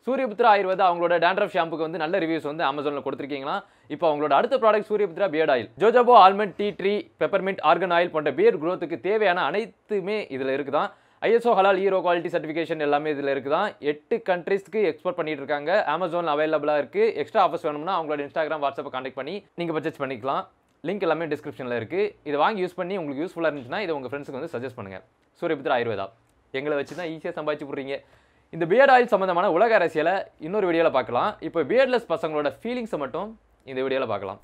சூரியபுத்ரா ஆயுர்வேதா அவங்களோட டேண்ட்ரஃப் ஷாம்புக்கு வந்து நல்ல ரிவ்யூஸ் வந்து அமேசானில் கொடுத்துருக்கீங்களா இப்போ அவங்களோட அடுத்த product Suryaputra beard oil jojoba almond tea tree peppermint argan oil போன்ற பியர் growth-க்கு தேவையான அனைத்துமே இதில் இருக்குதான் ஐஎஸ்ஓ ஹலால் ஹீரோ குவாலிட்டி சர்டிஃபிகேஷன் எல்லாமே இதில் இருக்குதான் எட்டு கண்ட்ரீஸ்க்கு எக்ஸ்போர்ட் பண்ணிட்டு இருக்காங்க அமேசான் அவைலபிளாக இருக்குது எக்ஸ்ட்ரா ஆஃபர்ஸ் வேணும்னா அவங்களோட இன்ஸ்டாகிராம் வாட்ஸ்அப்பை கான்டாக்ட் பண்ணி நீங்கள் பர்ச்சேஸ் பண்ணிக்கலாம் லிங்க் எல்லாமே டிஸ்கிரிப்ஷனில் இருக்குது இதை வாங்கி யூஸ் பண்ணி உங்களுக்கு யூஸ்ஃபுல்லாக இருந்துச்சுன்னா இதை உங்கள் ஃப்ரெண்ட்ஸுக்கு வந்து சஜஸ்ட் பண்ணுங்கள் சூரியபுத்ரா ஆயுர்வேதா எங்களை வச்சு தான் ஈஸியாக சம்பாதிச்சு போடுறீங்க இந்த பியர்ட் ஆயில் சம்மந்தமான உலக அரசியலை இன்னொரு வீடியோவில் பார்க்கலாம் இப்போ பியர்ட்லெஸ் பசங்களோட ஃபீலிங்ஸை மட்டும் இந்த வீடியோவில் பார்க்கலாம்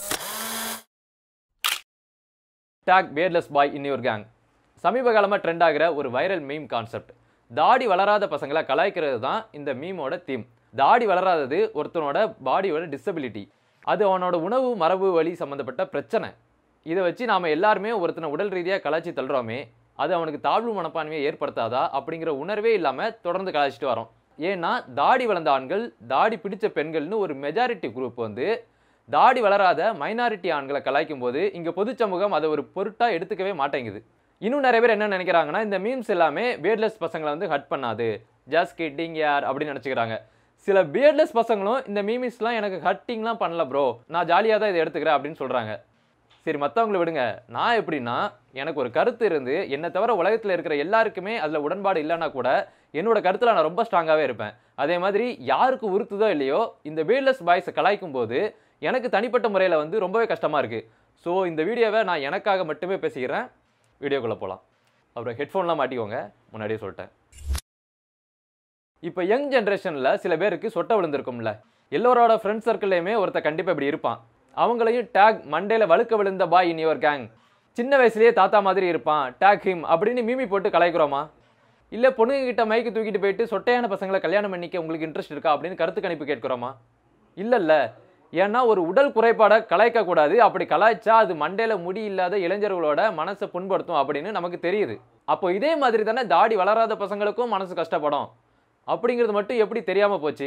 tag beardless boy in your gang சமீப காலமாக ட்ரெண்ட் ஆகிற ஒரு வைரல் மீம் கான்செப்ட் தாடி வளராத பசங்களை கலாய்க்கிறது தான் இந்த மீமோட தீம் தாடி வளராதது ஒருத்தனோட பாடியோட டிசபிலிட்டி அது அவனோட உணவு மரபு வழி சம்மந்தப்பட்ட பிரச்சனை இதை வச்சு நாம் எல்லாருமே ஒருத்தனை உடல் ரீதியாக கலாய்ச்சி தள்ளுறோமே அது அவனுக்கு தாழ்வு மனப்பான்மையை ஏற்படுத்தாதா அப்படிங்கிற உணர்வே இல்லாமல் தொடர்ந்து கலாய்ச்சிட்டு வரோம் ஏன்னா தாடி வளர்ந்த ஆண்கள் தாடி பிடிச்ச பெண்கள்னு ஒரு மெஜாரிட்டி குரூப் வந்து தாடி வளராத மைனாரிட்டி ஆண்களை கலாய்க்கும் போது இங்கே பொது சமூகம் அதை ஒரு பொருட்டாக எடுத்துக்கவே மாட்டேங்குது இன்னும் நிறைய பேர் என்ன நினைக்கிறாங்கன்னா இந்த மீம்ஸ் எல்லாமே பியர்ட்லெஸ் பசங்களை வந்து ஹட் பண்ணாது ஜஸ்ட் கிட்டிங் யார் அப்படின்னு நினச்சிக்கிறாங்க சில பியர்ட்லெஸ் பசங்களும் இந்த மீமிஸ்லாம் எனக்கு ஹட்டிங்லாம் பண்ணல ப்ரோ நான் ஜாலியாக தான் இதை எடுத்துக்கிறேன் அப்படின்னு சொல்கிறாங்க சரி மற்றவங்களை விடுங்க நான் எப்படின்னா எனக்கு ஒரு கருத்து இருந்து என்னை தவிர உலகத்தில் இருக்கிற எல்லாருக்குமே அதில் உடன்பாடு இல்லைன்னா கூட என்னோட கருத்தில் நான் ரொம்ப ஸ்ட்ராங்காகவே இருப்பேன் அதே மாதிரி யாருக்கு உறுத்துதோ இல்லையோ இந்த பியர்ட்லெஸ் பாய்ஸை கலாய்க்கும் போது எனக்கு தனிப்பட்ட முறையில் வந்து ரொம்பவே கஷ்டமாக இருக்குது ஸோ இந்த வீடியோவை நான் எனக்காக மட்டுமே பேசிக்கிறேன் வீடியோக்குள்ளே போகலாம் அப்புறம் ஹெட்ஃபோன்லாம் மாட்டிக்கோங்க முன்னாடியே சொல்லிட்டேன் இப்போ யங் ஜென்ரேஷனில் சில பேருக்கு சொட்டை விழுந்திருக்கும்ல எல்லோரோட ஃப்ரெண்ட் சர்க்கிள்லையுமே ஒருத்த கண்டிப்பாக இப்படி இருப்பான் அவங்களையும் டேக் மண்டேல வழுக்க விழுந்த பாய் இன் யுவர் கேங் சின்ன வயசுலயே தாத்தா மாதிரி இருப்பான் டேக் ஹிம் அப்படின்னு மீமி போட்டு கலாய்க்கிறோமா இல்லை பொண்ணுங்க கிட்ட மைக்கு தூக்கிட்டு போயிட்டு சொட்டையான பசங்களை கல்யாணம் பண்ணிக்க உங்களுக்கு இன்ட்ரெஸ்ட் இருக்கா அப்படின்னு கருத்து கணிப்பு கேட்கிறோமா இல்லைல்ல ஏன்னா ஒரு உடல் குறைபாடை கலாய்க்க கூடாது அப்படி கலாய்ச்சா அது மண்டையில முடி இல்லாத இளைஞர்களோட மனசை புண்படுத்தும் அப்படின்னு நமக்கு தெரியுது அப்போ இதே மாதிரி தானே தாடி வளராத பசங்களுக்கும் மனசு கஷ்டப்படும் அப்படிங்கிறது மட்டும் எப்படி தெரியாம போச்சு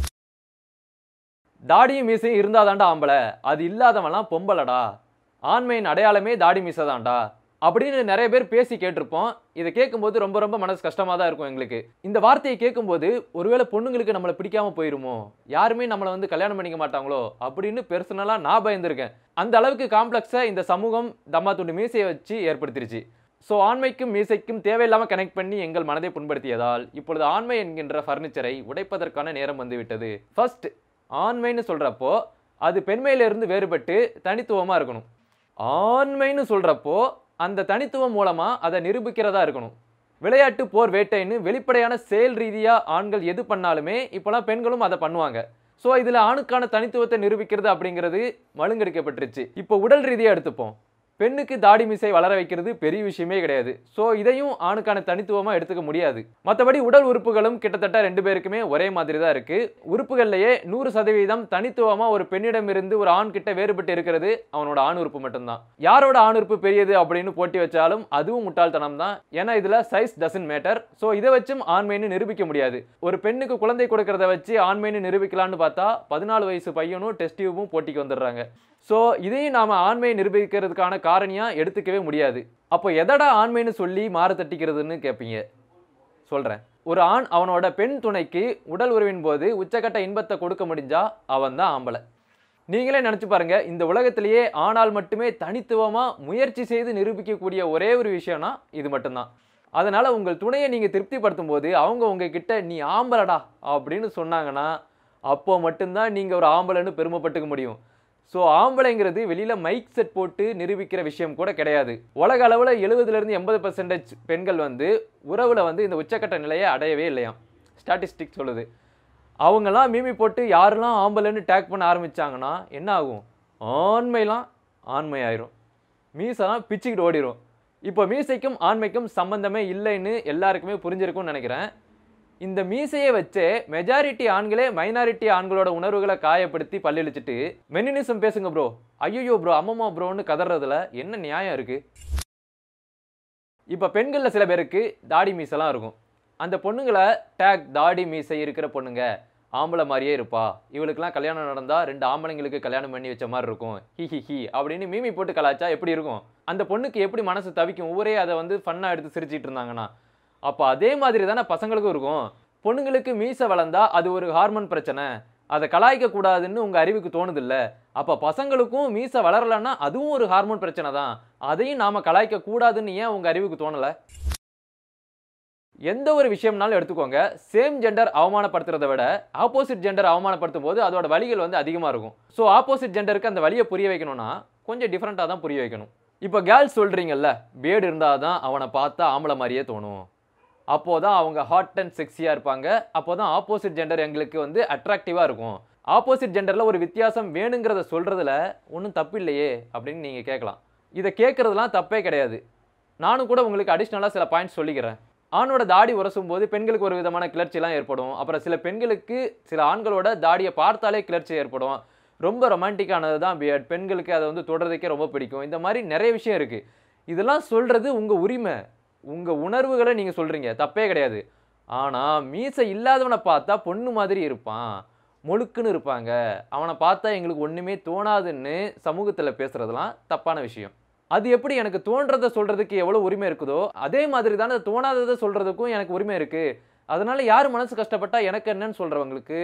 தாடியும் மீசையும் இருந்தாதான்டா ஆம்பளை அது இல்லாதவன்லாம் பொம்பலடா ஆண்மையின் அடையாளமே தாடி மீசை தான்டா அப்படின்னு நிறைய பேர் பேசி கேட்டிருப்போம் இதை கேட்கும்போது ரொம்ப ரொம்ப மனசு கஷ்டமாக தான் இருக்கும் எங்களுக்கு இந்த வார்த்தையை கேட்கும்போது ஒருவேளை பொண்ணுங்களுக்கு நம்மளை பிடிக்காம போயிருமோ யாருமே நம்மளை வந்து கல்யாணம் பண்ணிக்க மாட்டாங்களோ அப்படின்னு பெர்சனலாக நான் பயந்துருக்கேன் அந்த அளவுக்கு காம்ப்ளெக்ஸை இந்த சமூகம் தம்மா துண்டு மீசையை வச்சு ஏற்படுத்திருச்சு ஸோ ஆண்மைக்கும் மீசைக்கும் தேவையில்லாமல் கனெக்ட் பண்ணி எங்கள் மனதை புண்படுத்தியதால் இப்பொழுது ஆண்மை என்கின்ற ஃபர்னிச்சரை உடைப்பதற்கான நேரம் வந்துவிட்டது ஃபர்ஸ்ட் ஆண்மைன்னு சொல்கிறப்போ அது பெண்மையிலிருந்து வேறுபட்டு தனித்துவமாக இருக்கணும் ஆண்மைன்னு சொல்கிறப்போ அந்த தனித்துவம் மூலமாக அதை நிரூபிக்கிறதா இருக்கணும் விளையாட்டு போர் வேட்டைன்னு வெளிப்படையான செயல் ரீதியாக ஆண்கள் எது பண்ணாலுமே இப்போலாம் பெண்களும் அதை பண்ணுவாங்க ஸோ இதில் ஆணுக்கான தனித்துவத்தை நிரூபிக்கிறது அப்படிங்கிறது மழுங்கடிக்கப்பட்டுருச்சு இப்போ உடல் ரீதியாக எடுத்துப்போம் பெண்ணுக்கு தாடி மீசை வளர வைக்கிறது பெரிய விஷயமே கிடையாது ஸோ இதையும் ஆணுக்கான தனித்துவமாக எடுத்துக்க முடியாது மற்றபடி உடல் உறுப்புகளும் கிட்டத்தட்ட ரெண்டு பேருக்குமே ஒரே மாதிரி தான் இருக்கு உறுப்புகள்லையே நூறு சதவீதம் தனித்துவமாக ஒரு பெண்ணிடமிருந்து ஒரு ஆண் கிட்ட வேறுபட்டு இருக்கிறது அவனோட ஆண் உறுப்பு மட்டும்தான் யாரோட ஆண் உறுப்பு பெரியது அப்படின்னு போட்டி வச்சாலும் அதுவும் முட்டாள்தனம் தான் ஏன்னா இதில் சைஸ் டசன் மேட்டர் ஸோ இதை வச்சும் ஆண்மைன்னு நிரூபிக்க முடியாது ஒரு பெண்ணுக்கு குழந்தை கொடுக்கறத வச்சு ஆண்மைன்னு நிரூபிக்கலாம்னு பார்த்தா பதினாலு வயசு பையனும் டெஸ்ட் டியூபும் போட்டிக்கு வந்துடுறாங்க ஸோ இதையும் நாம் ஆண்மையை நிரூபிக்கிறதுக்கான காரணியாக எடுத்துக்கவே முடியாது அப்போ எதடா ஆண்மைன்னு சொல்லி மாறு தட்டிக்கிறதுன்னு கேட்பீங்க சொல்கிறேன் ஒரு ஆண் அவனோட பெண் துணைக்கு உடல் உறவின் போது உச்சக்கட்ட இன்பத்தை கொடுக்க முடிஞ்சா அவன் தான் ஆம்பளை நீங்களே நினச்சி பாருங்க இந்த உலகத்திலேயே ஆணால் மட்டுமே தனித்துவமாக முயற்சி செய்து நிரூபிக்கக்கூடிய ஒரே ஒரு விஷயம்னா இது மட்டும்தான் அதனால உங்கள் துணையை நீங்கள் திருப்திப்படுத்தும் போது அவங்க உங்ககிட்ட நீ ஆம்பளடா அப்படின்னு சொன்னாங்கன்னா அப்போ மட்டும்தான் நீங்கள் ஒரு ஆம்பளைன்னு பெருமைப்பட்டுக்க முடியும் ஸோ ஆம்பளைங்கிறது வெளியில் மைக் செட் போட்டு நிரூபிக்கிற விஷயம் கூட கிடையாது உலக அளவில் எழுபதுலேருந்து எண்பது பர்சன்டேஜ் பெண்கள் வந்து உறவில் வந்து இந்த உச்சக்கட்ட நிலையை அடையவே இல்லையாம் ஸ்டாட்டிஸ்டிக் சொல்லுது அவங்கெல்லாம் மீமி போட்டு யாரெல்லாம் ஆம்பளைன்னு டேக் பண்ண ஆரம்பிச்சாங்கன்னா என்ன ஆகும் ஆண்மைலாம் ஆண்மை ஆயிரும் மீசெல்லாம் பிச்சுக்கிட்டு ஓடிரும் இப்போ மீசைக்கும் ஆண்மைக்கும் சம்பந்தமே இல்லைன்னு எல்லாருக்குமே புரிஞ்சிருக்கும்னு நினைக்கிறேன் இந்த மீசையை வச்சே மெஜாரிட்டி ஆண்களே மைனாரிட்டி ஆண்களோட உணர்வுகளை காயப்படுத்தி பல்லிழிச்சிட்டு மெனினிசம் பேசுங்க ப்ரோ ஐயோ ப்ரோ அம்மம்மா ப்ரோன்னு கதறதுல என்ன நியாயம் இருக்கு இப்போ பெண்களில் சில பேருக்கு தாடி மீசெல்லாம் இருக்கும் அந்த பொண்ணுங்களை டேக் தாடி மீசை இருக்கிற பொண்ணுங்க ஆம்பளை மாதிரியே இருப்பா இவளுக்கெல்லாம் கல்யாணம் நடந்தா ரெண்டு ஆம்பளைங்களுக்கு கல்யாணம் பண்ணி வச்ச மாதிரி இருக்கும் ஹி ஹி ஹி அப்படின்னு மீமி போட்டு கலாச்சா எப்படி இருக்கும் அந்த பொண்ணுக்கு எப்படி மனசு தவிக்கும் ஒவ்வொரே அதை வந்து ஃபன்னாக எடுத்து சிரிச்சிட்டு இருந்தாங்கன்னா அப்போ அதே மாதிரி தானே பசங்களுக்கும் இருக்கும் பொண்ணுங்களுக்கு மீசை வளர்ந்தா அது ஒரு ஹார்மோன் பிரச்சனை அதை கலாய்க்க கூடாதுன்னு உங்க அறிவுக்கு தோணுதில்ல அப்ப பசங்களுக்கும் மீசை வளரலன்னா அதுவும் ஒரு ஹார்மோன் பிரச்சனை தான் அதையும் நாம கலாய்க்க கூடாதுன்னு ஏன் உங்க அறிவுக்கு தோணல எந்த ஒரு விஷயம்னாலும் எடுத்துக்கோங்க சேம் ஜெண்டர் அவமானப்படுத்துறதை விட ஆப்போசிட் ஜெண்டர் அவமானப்படுத்தும் போது அதோட வழிகள் வந்து அதிகமாக இருக்கும் ஸோ ஆப்போசிட் ஜெண்டருக்கு அந்த வழியை புரிய வைக்கணும்னா கொஞ்சம் டிஃப்ரெண்ட்டாக தான் புரிய வைக்கணும் இப்போ கேர்ள்ஸ் சொல்கிறீங்கல்ல பேடு இருந்தால் தான் அவனை பார்த்தா ஆம்பளை மாதிரியே தோணும் அப்போ தான் அவங்க ஹாட் அண்ட் செக்ஸியாக இருப்பாங்க அப்போ தான் ஆப்போசிட் ஜெண்டர் எங்களுக்கு வந்து அட்ராக்டிவாக இருக்கும் ஆப்போசிட் ஜெண்டரில் ஒரு வித்தியாசம் வேணுங்கிறத சொல்கிறதுல ஒன்றும் தப்பு இல்லையே அப்படின்னு நீங்கள் கேட்கலாம் இதை கேட்குறதுலாம் தப்பே கிடையாது நானும் கூட உங்களுக்கு அடிஷ்னலாக சில பாயிண்ட்ஸ் சொல்லிக்கிறேன் ஆணோட தாடி உரசும் போது பெண்களுக்கு ஒரு விதமான கிளர்ச்சிலாம் ஏற்படும் அப்புறம் சில பெண்களுக்கு சில ஆண்களோட தாடியை பார்த்தாலே கிளர்ச்சி ஏற்படும் ரொம்ப ரொமான்டிக்கானது தான் பியர்ட் பெண்களுக்கு அதை வந்து தொடர்றதுக்கே ரொம்ப பிடிக்கும் இந்த மாதிரி நிறைய விஷயம் இருக்குது இதெல்லாம் சொல்கிறது உங்கள் உரிமை உங்கள் உணர்வுகளை நீங்கள் சொல்கிறீங்க தப்பே கிடையாது ஆனால் மீசை இல்லாதவனை பார்த்தா பொண்ணு மாதிரி இருப்பான் முழுக்குன்னு இருப்பாங்க அவனை பார்த்தா எங்களுக்கு ஒன்றுமே தோணாதுன்னு சமூகத்தில் பேசுகிறதுலாம் தப்பான விஷயம் அது எப்படி எனக்கு தோன்றதை சொல்கிறதுக்கு எவ்வளோ உரிமை இருக்குதோ அதே மாதிரி தானே தோணாததை சொல்கிறதுக்கும் எனக்கு உரிமை இருக்குது அதனால யார் மனசு கஷ்டப்பட்டா எனக்கு என்னன்னு சொல்கிறவங்களுக்கு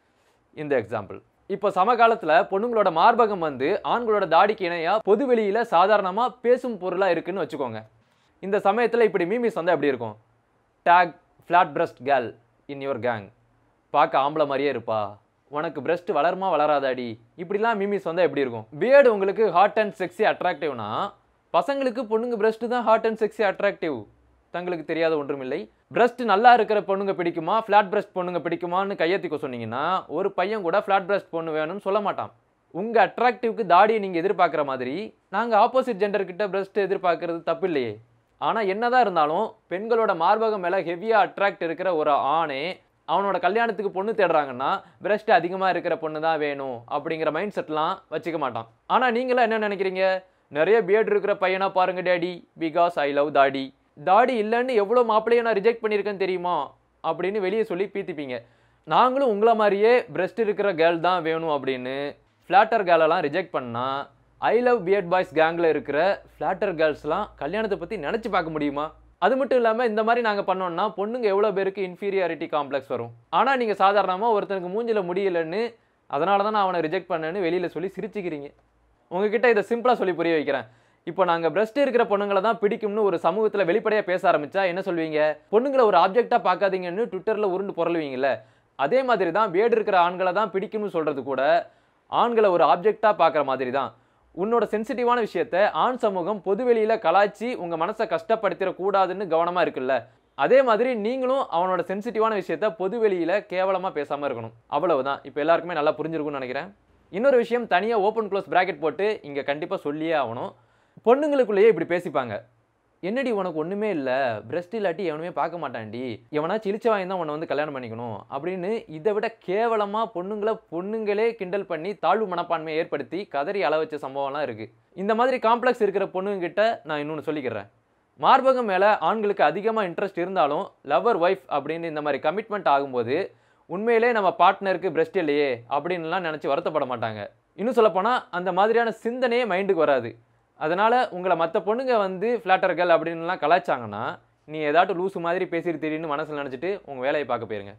இந்த எக்ஸாம்பிள் இப்போ சமகாலத்தில் பொண்ணுங்களோட மார்பகம் வந்து ஆண்களோட தாடிக்கு இணையாக பொது வெளியில் சாதாரணமாக பேசும் பொருளாக இருக்குன்னு வச்சுக்கோங்க இந்த சமயத்தில் இப்படி மீமிஸ் வந்தால் எப்படி இருக்கும் tag flat breast girl in your gang பார்க்க ஆம்பளை மாதிரியே இருப்பா உனக்கு பிரஸ்ட் வளருமா வளராதாடி இப்படிலாம் மீமிஸ் வந்தால் எப்படி இருக்கும் பியர்டு உங்களுக்கு ஹாட் அண்ட் செக்ஸி அட்ராக்டிவ்னா பசங்களுக்கு பொண்ணுங்க பிரஸ்ட் தான் ஹாட் அண்ட் செக்ஸி அட்ராக்டிவ் தங்களுக்கு தெரியாத ஒன்றுமில்லை பிரஸ்ட் நல்லா இருக்கிற பொண்ணுங்க பிடிக்குமா ஃப்ளாட் பிரஸ்ட் பொண்ணுங்க பிடிக்குமான்னு கையெத்திக்க சொன்னீங்கன்னா ஒரு பையன் கூட ஃப்ளாட் பிரஸ்ட் பொண்ணு வேணும்னு சொல்ல மாட்டான் உங்கள் அட்ராக்டிவ்க்கு தாடியை நீங்கள் எதிர்பார்க்குற மாதிரி நாங்கள் ஆப்போசிட் ஜெண்டர் கிட்ட பிரஸ்ட் எதிர்பார்க்கறது தப்பு இல்லையே ஆனால் என்னதான் இருந்தாலும் பெண்களோட மார்பகம் மேலே ஹெவியாக அட்ராக்ட் இருக்கிற ஒரு ஆணே அவனோட கல்யாணத்துக்கு பொண்ணு தேடுறாங்கன்னா பிரஸ்ட் அதிகமாக இருக்கிற பொண்ணு தான் வேணும் அப்படிங்கிற மைண்ட் செட்லாம் வச்சுக்க மாட்டான் ஆனால் நீங்களாம் என்ன நினைக்கிறீங்க நிறைய பியர்ட் இருக்கிற பையனா பாருங்க டேடி பிகாஸ் ஐ லவ் தாடி தாடி இல்லைன்னு எவ்வளோ மாப்பிள்ளையை நான் ரிஜெக்ட் பண்ணியிருக்கேன்னு தெரியுமா அப்படின்னு வெளியே சொல்லி பீத்திப்பீங்க நாங்களும் உங்களை மாதிரியே பிரஸ்ட் இருக்கிற கேர்ள் தான் வேணும் அப்படின்னு ஃப்ளாட்டர் கேர்ளெல்லாம் ரிஜெக்ட் பண்ணால் ஐ லவ் பியர்ட் பாய்ஸ் கேங்கில் இருக்கிற ஃப்ளாட்டர் கேர்ள்ஸ்லாம் கல்யாணத்தை பற்றி நினச்சி பார்க்க முடியுமா அது மட்டும் இல்லாமல் இந்த மாதிரி நாங்கள் பண்ணோம்னா பொண்ணுங்க எவ்வளோ பேருக்கு இன்ஃபீரியாரிட்டி காம்ப்ளெக்ஸ் வரும் ஆனால் நீங்கள் சாதாரணமாக ஒருத்தனுக்கு மூஞ்சில முடியலன்னு அதனால தான் நான் அவனை ரிஜெக்ட் பண்ணேன்னு வெளியில் சொல்லி சிரிச்சுக்கிறீங்க உங்ககிட்ட இதை சிம்பிளாக சொல்லி புரிய வைக்கிறேன் இப்போ நாங்கள் பிரஸ்ட் இருக்கிற பொண்ணுங்களை தான் பிடிக்கும்னு ஒரு சமூகத்தில் வெளிப்படையாக பேச ஆரம்பிச்சா என்ன சொல்வீங்க பொண்ணுங்களை ஒரு ஆப்ஜெக்டாக பார்க்காதீங்கன்னு ட்விட்டரில் உருண்டு புரளுவீங்கல்ல அதே மாதிரி தான் வேடு இருக்கிற ஆண்களை தான் பிடிக்கும்னு சொல்கிறது கூட ஆண்களை ஒரு ஆப்ஜெக்டாக பார்க்குற மாதிரி தான் உன்னோட சென்சிட்டிவான விஷயத்த ஆண் சமூகம் பொதுவெளியில் கலாய்ச்சி உங்கள் மனசை கஷ்டப்படுத்திடக்கூடாதுன்னு கவனமாக இருக்குல்ல அதே மாதிரி நீங்களும் அவனோட சென்சிட்டிவான விஷயத்த பொதுவெளியில் கேவலமாக பேசாமல் இருக்கணும் அவ்வளவுதான் இப்போ எல்லாருக்குமே நல்லா புரிஞ்சிருக்கும்னு நினைக்கிறேன் இன்னொரு விஷயம் தனியாக ஓப்பன் க்ளோஸ் பிராக்கெட் போட்டு இங்கே கண்டிப்பாக சொல்லியே ஆகணும் பொண்ணுங்களுக்குள்ளேயே இப்படி பேசிப்பாங்க என்னடி உனக்கு ஒன்றுமே இல்லை பிரஸ்ட் இல்லாட்டி எவனுமே பார்க்க மாட்டான்டி எவனா சிலிச்ச வாங்கி தான் உன்னை வந்து கல்யாணம் பண்ணிக்கணும் அப்படின்னு இதை விட கேவலமாக பொண்ணுங்களை பொண்ணுங்களே கிண்டல் பண்ணி தாழ்வு மனப்பான்மையை ஏற்படுத்தி கதறி அள வச்ச சம்பவம்லாம் இருக்குது இந்த மாதிரி காம்ப்ளெக்ஸ் இருக்கிற பொண்ணுங்கிட்ட நான் இன்னொன்று சொல்லிக்கிறேன் மார்பகம் மேலே ஆண்களுக்கு அதிகமாக இன்ட்ரெஸ்ட் இருந்தாலும் லவ்வர் ஒய்ஃப் அப்படின்னு இந்த மாதிரி கமிட்மெண்ட் ஆகும்போது உண்மையிலே நம்ம பார்ட்னருக்கு பிரஸ்ட் இல்லையே அப்படின்லாம் நினச்சி வருத்தப்பட மாட்டாங்க இன்னும் சொல்லப்போனால் அந்த மாதிரியான சிந்தனையே மைண்டுக்கு வராது அதனால் உங்களை மற்ற பொண்ணுங்க வந்து ஃப்ளாட்டர்கள் அப்படின்லாம் கலாய்ச்சாங்கன்னா நீ ஏதாட்டும் லூசு மாதிரி பேசிட்டு திடீர்னு மனசில் நினச்சிட்டு உங்கள் வேலையை பார்க்க போயிருங்க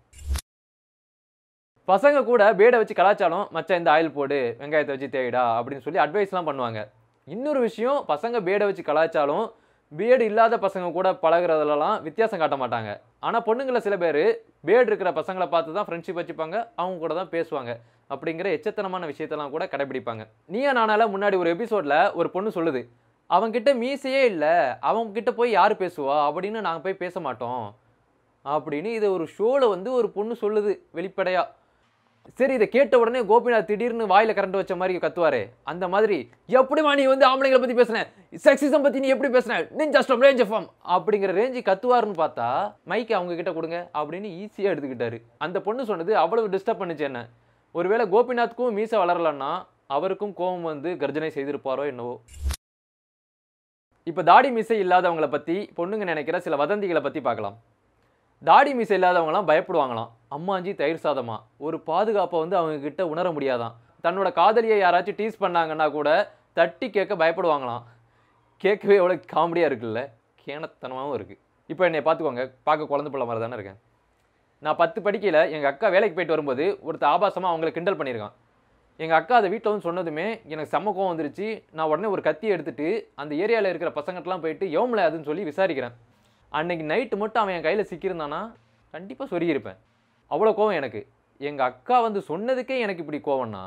பசங்க கூட பேடை வச்சு கலாச்சாரம் மச்சான் இந்த ஆயில் போடு வெங்காயத்தை வச்சு தேயிடா அப்படின்னு சொல்லி அட்வைஸ்லாம் பண்ணுவாங்க இன்னொரு விஷயம் பசங்க பேடை வச்சு கலாச்சாரம் பேடு இல்லாத பசங்க கூட பழகுறதுலலாம் வித்தியாசம் காட்ட மாட்டாங்க ஆனால் பொண்ணுங்களை சில பேர் பேடு இருக்கிற பசங்களை பார்த்து தான் ஃப்ரெண்ட்ஷிப் வச்சுப்பாங்க அவங்க கூட தான் பேசுவாங்க அப்படிங்கிற எச்சத்தனமான விஷயத்தெல்லாம் கூட கடைபிடிப்பாங்க நீயா நானால முன்னாடி ஒரு எபிசோடில் ஒரு பொண்ணு சொல்லுது அவன்கிட்ட மீசையே இல்லை அவன்கிட்ட போய் யார் பேசுவா அப்படின்னு நாங்கள் போய் பேச மாட்டோம் அப்படின்னு இது ஒரு ஷோவில் வந்து ஒரு பொண்ணு சொல்லுது வெளிப்படையா சரி இதை கேட்ட உடனே கோபிநாத் திடீர்னு வாயில கரண்ட் வச்ச மாதிரி கத்துவாரு அந்த மாதிரி எப்படிமா நீ வந்து ஆம்பளைங்களை பத்தி பேசுன செக்ஸிசம் பத்தி நீ எப்படி பேசுன நிஞ்சாஸ்டம் ரேஞ்ச் எஃப்எம் அப்படிங்கிற ரேஞ்சு கத்துவாருன்னு பார்த்தா மைக் அவங்க கிட்ட கொடுங்க அப்படின்னு ஈஸியா எடுத்துக்கிட்டாரு அந்த பொண்ணு சொன்னது அவ்வளவு டிஸ்டர்ப் பண்ணுச்சு என்ன ஒருவேளை கோபிநாத்க்கும் மீசை வளரலன்னா அவருக்கும் கோபம் வந்து கர்ஜனை செய்திருப்பாரோ என்னவோ இப்போ தாடி மீசை இல்லாதவங்களை பற்றி பொண்ணுங்க நினைக்கிற சில வதந்திகளை பற்றி பார்க்கலாம் தாடி மீசை இல்லாதவங்களாம் பயப்படுவாங்களாம் அம்மாஞ்சி தயிர் சாதமா ஒரு பாதுகாப்பை வந்து அவங்க கிட்ட உணர முடியாதான் தன்னோட காதலியை யாராச்சும் டீஸ் பண்ணாங்கன்னா கூட தட்டி கேட்க பயப்படுவாங்களாம் கேட்கவே எவ்வளோ காமெடியாக இருக்குல்ல கேனத்தனமாகவும் இருக்குது இப்போ என்னை பார்த்துக்கோங்க பார்க்க குழந்தை பிள்ளை மாதிரி தானே இருக்கேன் நான் பத்து படிக்கையில் எங்கள் அக்கா வேலைக்கு போயிட்டு வரும்போது ஒருத்தர் ஆபாசமாக அவங்கள கிண்டல் பண்ணியிருக்கான் எங்கள் அக்கா அதை வீட்டில் வந்து சொன்னதுமே எனக்கு செம்ம கோவம் வந்துருச்சு நான் உடனே ஒரு கத்தி எடுத்துட்டு அந்த ஏரியாவில் இருக்கிற பசங்கட்டெலாம் போயிட்டு எவமில்ல அதுன்னு சொல்லி விசாரிக்கிறேன் அன்னைக்கு நைட்டு மட்டும் அவன் என் கையில் சிக்கியிருந்தானா கண்டிப்பாக சொருகியிருப்பேன் அவ்வளோ கோவம் எனக்கு எங்கள் அக்கா வந்து சொன்னதுக்கே எனக்கு இப்படி கோவம்னா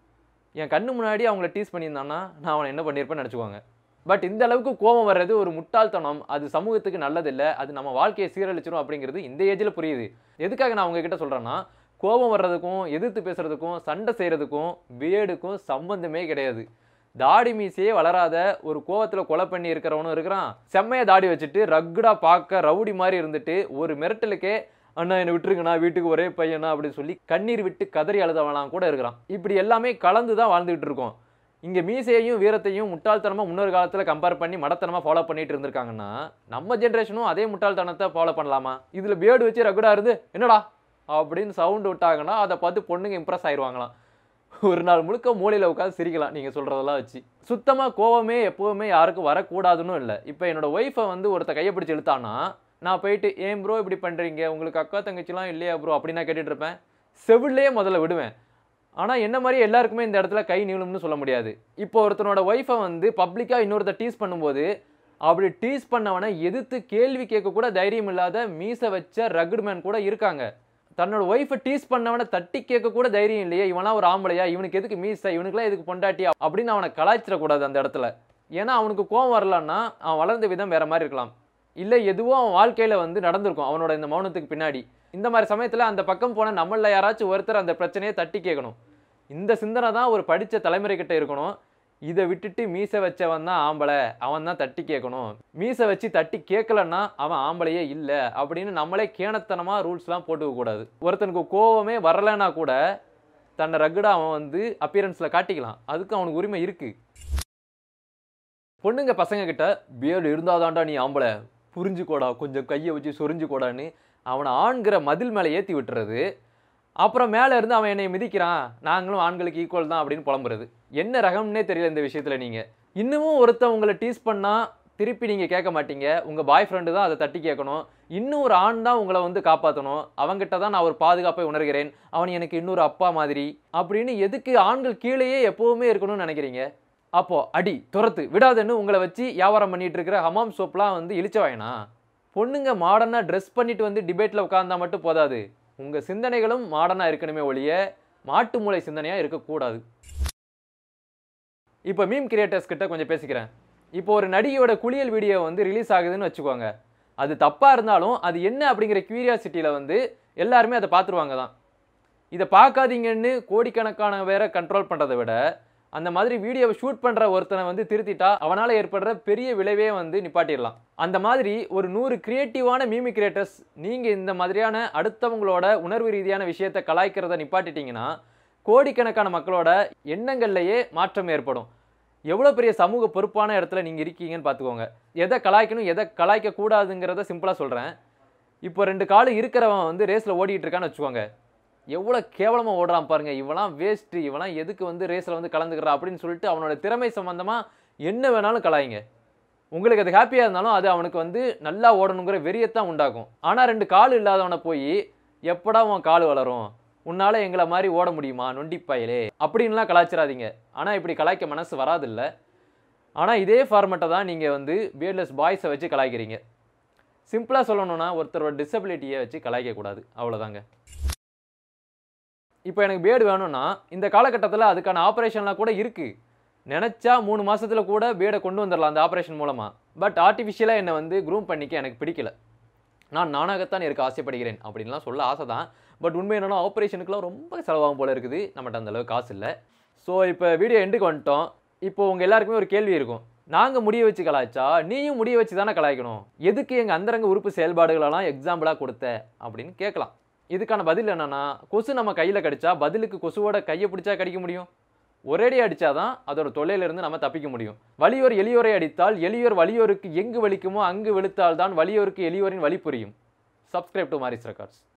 என் கண்ணு முன்னாடி அவங்கள டீஸ் பண்ணியிருந்தானா நான் அவனை என்ன பண்ணியிருப்பேன்னு நினச்சிக்குவாங்க பட் இந்த அளவுக்கு கோபம் வர்றது ஒரு முட்டாள்தனம் அது சமூகத்துக்கு நல்லதில்லை அது நம்ம வாழ்க்கையை சீரழிச்சிரும் அப்படிங்கிறது இந்த ஏஜில் புரியுது எதுக்காக நான் உங்ககிட்ட சொல்கிறேன்னா கோபம் வர்றதுக்கும் எதிர்த்து பேசுறதுக்கும் சண்டை செய்கிறதுக்கும் பியர்டுக்கும் சம்பந்தமே கிடையாது தாடி மீசையே வளராத ஒரு கோவத்தில் கொலை பண்ணி இருக்கிறவனும் இருக்கிறான் செம்மையாக தாடி வச்சுட்டு ரக்குடாக பார்க்க ரவுடி மாதிரி இருந்துட்டு ஒரு மிரட்டலுக்கே அண்ணா என்னை விட்டுருங்கண்ணா வீட்டுக்கு ஒரே பையனா அப்படின்னு சொல்லி கண்ணீர் விட்டு கதறி அழுதவனாம் கூட இருக்கிறான் இப்படி எல்லாமே கலந்து தான் வாழ்ந்துகிட்டு இருக்கோம் இங்கே மீசையையும் வீரத்தையும் முட்டாள்தனமாக முன்னொரு காலத்தில் கம்பேர் பண்ணி மடத்தனமாக ஃபாலோ பண்ணிட்டு இருந்திருக்காங்கன்னா நம்ம ஜென்ரேஷனும் அதே முட்டாள்தனத்தை ஃபாலோ பண்ணலாமா இதில் பியர்டு வச்சு ரகுடா இருந்து என்னடா அப்படின்னு சவுண்டு விட்டாங்கன்னா அதை பார்த்து பொண்ணுங்க இம்ப்ரெஸ் ஆயிடுவாங்களாம் ஒரு நாள் முழுக்க மூலையில் உட்காந்து சிரிக்கலாம் நீங்கள் சொல்கிறதெல்லாம் வச்சு சுத்தமாக கோவமே எப்போவுமே யாருக்கும் வரக்கூடாதுன்னு இல்லை இப்போ என்னோட ஒய்ஃபை வந்து ஒருத்த கையை பிடிச்சி இழுத்தானா நான் போயிட்டு ஏன் ப்ரோ இப்படி பண்ணுறீங்க உங்களுக்கு அக்கா தங்கச்சிலாம் இல்லையா ப்ரோ அப்படி நான் கேட்டுட்டு இருப்பேன் செவிலே முதல்ல விடுவேன் ஆனால் என்ன மாதிரி எல்லாருக்குமே இந்த இடத்துல கை நீளும்னு சொல்ல முடியாது இப்போ ஒருத்தனோட ஒய்ஃபை வந்து பப்ளிக்காக இன்னொருத்த டீஸ் பண்ணும்போது அப்படி டீஸ் பண்ணவனை எதிர்த்து கேள்வி கேட்க கூட தைரியம் இல்லாத மீசை வச்ச ரகுட் மேன் கூட இருக்காங்க தன்னோட ஒய்ஃபை டீஸ் பண்ணவனை தட்டி கேட்க கூட தைரியம் இல்லையே இவனா ஒரு ஆம்பளையா இவனுக்கு எதுக்கு மீசை இவனுக்குலாம் எதுக்கு பொண்டாட்டி அப்படின்னு அவனை கலாய்ச்சிடக்கூடாது அந்த இடத்துல ஏன்னா அவனுக்கு கோவம் வரலன்னா அவன் வளர்ந்த விதம் வேற மாதிரி இருக்கலாம் இல்லை எதுவோ அவன் வாழ்க்கையில் வந்து நடந்திருக்கும் அவனோட இந்த மௌனத்துக்கு பின்னாடி இந்த மாதிரி சமயத்தில் அந்த பக்கம் போன நம்மள யாராச்சும் ஒருத்தர் அந்த பிரச்சனையை தட்டி கேட்கணும் இந்த சிந்தனை தான் ஒரு படித்த தலைமுறை கிட்ட இருக்கணும் இதை விட்டுட்டு மீசை வச்சவன் தான் ஆம்பளை அவன் தான் தட்டி கேட்கணும் மீசை வச்சு தட்டி கேட்கலன்னா அவன் ஆம்பளையே இல்லை அப்படின்னு நம்மளே கேணத்தனமாக ரூல்ஸ்லாம் போட்டுக்க கூடாது ஒருத்தனுக்கு கோவமே வரலைன்னா கூட தன்னை ரகுடா அவன் வந்து அப்பியரன்ஸில் காட்டிக்கலாம் அதுக்கு அவனுக்கு உரிமை இருக்குது பொண்ணுங்க பசங்க கிட்ட பியர்டு இருந்தாதான்டா நீ ஆம்பளை புரிஞ்சுக்கோடா கொஞ்சம் கையை வச்சு சொரிஞ்சுக்கோடான்னு அவனை ஆண்கிற மதில் மேலே ஏற்றி விட்டுறது அப்புறம் மேலே இருந்து அவன் என்னை மிதிக்கிறான் நாங்களும் ஆண்களுக்கு ஈக்குவல் தான் அப்படின்னு புலம்புறது என்ன ரகம்னே தெரியல இந்த விஷயத்தில் நீங்கள் இன்னமும் ஒருத்தன் உங்களை டீஸ் பண்ணால் திருப்பி நீங்கள் கேட்க மாட்டீங்க உங்கள் பாய் ஃப்ரெண்டு தான் அதை தட்டி கேட்கணும் இன்னும் ஒரு ஆண் தான் உங்களை வந்து காப்பாற்றணும் அவங்ககிட்ட தான் நான் ஒரு பாதுகாப்பை உணர்கிறேன் அவன் எனக்கு இன்னொரு அப்பா மாதிரி அப்படின்னு எதுக்கு ஆண்கள் கீழேயே எப்போவுமே இருக்கணும்னு நினைக்கிறீங்க அப்போ அடி துரத்து விடாதுன்னு உங்களை வச்சு வியாபாரம் பண்ணிட்டு இருக்கிற ஹமாம் சோப்லாம் வந்து இழிச்ச வாயினா பொண்ணுங்க மாடர்னாக ட்ரெஸ் பண்ணிட்டு வந்து டிபேட்டில் உட்காந்தா மட்டும் போதாது உங்கள் சிந்தனைகளும் மாடர்னாக இருக்கணுமே ஒழிய மாட்டு மூளை சிந்தனையாக இருக்கக்கூடாது இப்போ மீம் கிரியேட்டர்ஸ் கிட்ட கொஞ்சம் பேசிக்கிறேன் இப்போ ஒரு நடிகையோட குளியல் வீடியோ வந்து ரிலீஸ் ஆகுதுன்னு வச்சுக்கோங்க அது தப்பாக இருந்தாலும் அது என்ன அப்படிங்கிற கியூரியாசிட்டியில் வந்து எல்லாருமே அதை பார்த்துருவாங்க தான் இதை பார்க்காதீங்கன்னு கோடிக்கணக்கான பேரை கண்ட்ரோல் பண்ணுறதை விட அந்த மாதிரி வீடியோவை ஷூட் பண்ணுற ஒருத்தனை வந்து திருத்திட்டா அவனால் ஏற்படுற பெரிய விளைவே வந்து நிப்பாட்டிடலாம் அந்த மாதிரி ஒரு நூறு கிரியேட்டிவான மீமி கிரியேட்டர்ஸ் நீங்கள் இந்த மாதிரியான அடுத்தவங்களோட உணர்வு ரீதியான விஷயத்தை கலாய்க்கிறத நிப்பாட்டிட்டீங்கன்னா கோடிக்கணக்கான மக்களோட எண்ணங்கள்லையே மாற்றம் ஏற்படும் எவ்வளோ பெரிய சமூக பொறுப்பான இடத்துல நீங்கள் இருக்கீங்கன்னு பார்த்துக்கோங்க எதை கலாய்க்கணும் எதை கலாய்க்க கூடாதுங்கிறத சிம்பிளாக சொல்கிறேன் இப்போ ரெண்டு காலு இருக்கிறவன் வந்து ரேஸில் ஓடிட்டு இருக்கான்னு வச்சுக்கோங்க எவ்வளோ கேவலமாக ஓடுறான் பாருங்க இவெல்லாம் வேஸ்ட்டு இவெல்லாம் எதுக்கு வந்து ரேஸில் வந்து கலந்துக்கிறா அப்படின்னு சொல்லிட்டு அவனோட திறமை சம்மந்தமாக என்ன வேணாலும் கலாய்ங்க உங்களுக்கு அது ஹாப்பியாக இருந்தாலும் அது அவனுக்கு வந்து நல்லா ஓடணுங்கிற வெறியத்தான் உண்டாக்கும் ஆனால் ரெண்டு கால் இல்லாதவனை போய் எப்படா உன் கால் வளரும் உன்னால் எங்களை மாதிரி ஓட முடியுமா நொண்டிப்பாயிலே அப்படின்லாம் கலாய்ச்சிடாதீங்க ஆனால் இப்படி கலாய்க்க மனசு வராதில்ல ஆனால் இதே ஃபார்மெட்டை தான் நீங்கள் வந்து பியர்லெஸ் பாய்ஸை வச்சு கலாய்க்கிறீங்க சிம்பிளாக சொல்லணும்னா ஒருத்தரோட டிசபிலிட்டியை வச்சு கலாய்க்கக்கூடாது அவ்வளோதாங்க இப்போ எனக்கு பேடு வேணும்னா இந்த காலகட்டத்தில் அதுக்கான ஆப்ரேஷன்லாம் கூட இருக்குது நினச்சா மூணு மாசத்துல கூட பேடை கொண்டு வந்துடலாம் அந்த ஆப்ரேஷன் மூலமாக பட் ஆர்டிஃபிஷியலாக என்னை வந்து க்ரூம் பண்ணிக்க எனக்கு பிடிக்கல நான் நானாகத்தான் இருக்க ஆசைப்படுகிறேன் அப்படின்லாம் சொல்ல ஆசை தான் பட் உண்மை என்னன்னா ஆப்ரேஷனுக்குலாம் ரொம்ப செலவாகும் போல இருக்குது நம்மகிட்ட அந்த அளவுக்கு காசு இல்லை ஸோ இப்போ வீடியோ எண்டுக்கு வந்துட்டோம் இப்போ உங்கள் எல்லாருக்குமே ஒரு கேள்வி இருக்கும் நாங்கள் முடிய வச்சு கலாய்ச்சா நீயும் முடிய வச்சு தானே கலாய்க்கணும் எதுக்கு எங்கள் அந்தரங்க உறுப்பு செயல்பாடுகளெல்லாம் எக்ஸாம்பிளாக கொடுத்த அப்படின்னு கேட்கலாம் இதுக்கான பதில் என்னன்னா கொசு நம்ம கையில் கடிச்சா பதிலுக்கு கொசுவோட கையை பிடிச்சா கடிக்க முடியும் ஒரேடி அடிச்சாதான் அதோட தொல்லையிலிருந்து நம்ம தப்பிக்க முடியும் வலியோர் எளியோரை அடித்தால் எளியோர் வலியோருக்கு எங்கு வலிக்குமோ அங்கு வெளுத்தால் தான் வலியோருக்கு எளியோரின் வலி புரியும் சப்ஸ்கிரைப் டு மாரிஸ் ரெக்கார்ட்ஸ்